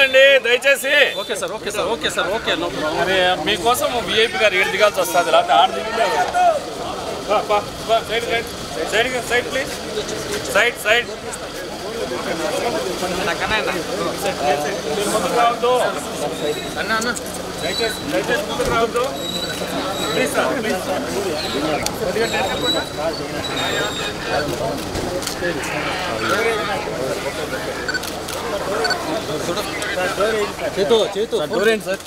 రండి దయచేసి okay sir okay sir okay sir okay no problem మరి మీకోసం విఐపి గారు ఏడు దిగాల్సి వస్తుంది లేకపోతే ఆరు దిగిందే side side side side please side side ముందుకు రావద్దు దయచేసి దయచేసి ముందుకు రావద్దు ప్లీజ్ సార్ ప్లీజ్ కొద్దిగా టెన్షన్ ఇవ్వండి. చేతు చేతు డోరేంటి సార్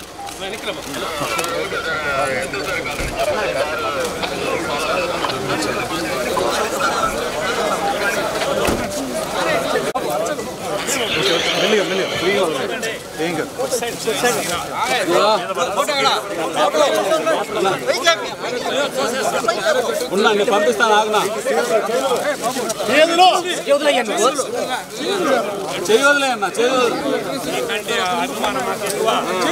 మెల్లిగా మెల్లిగా ఫ్రీగా ఏం కాదు ఉన్నా నేను పంపిస్తాను ఆగునా చేయవదిలే అన్న చేయవద్దు మీకంటే అభిమానం మాకు ఎక్కువ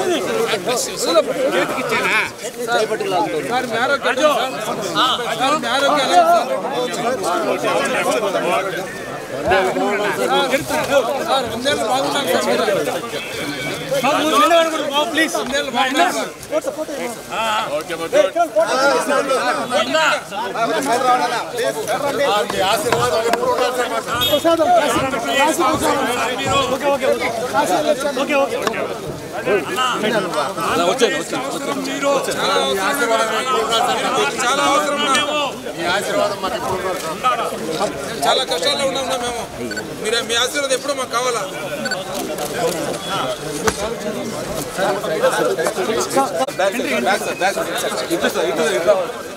వచ్చాను వచ్చాను చాలా అవసరం చాలా కష్టాల్లో ఉన్నాం మేము మీరు మీ ఆశీర్వాదం ఎప్పుడో మాకు కావాలా ఇటు సార్ ఇటు ఇటు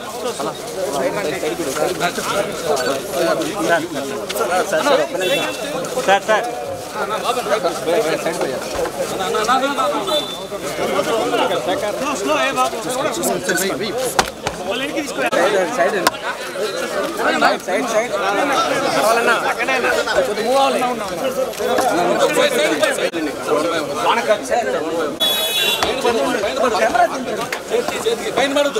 సార్ సార్ పైన పడదు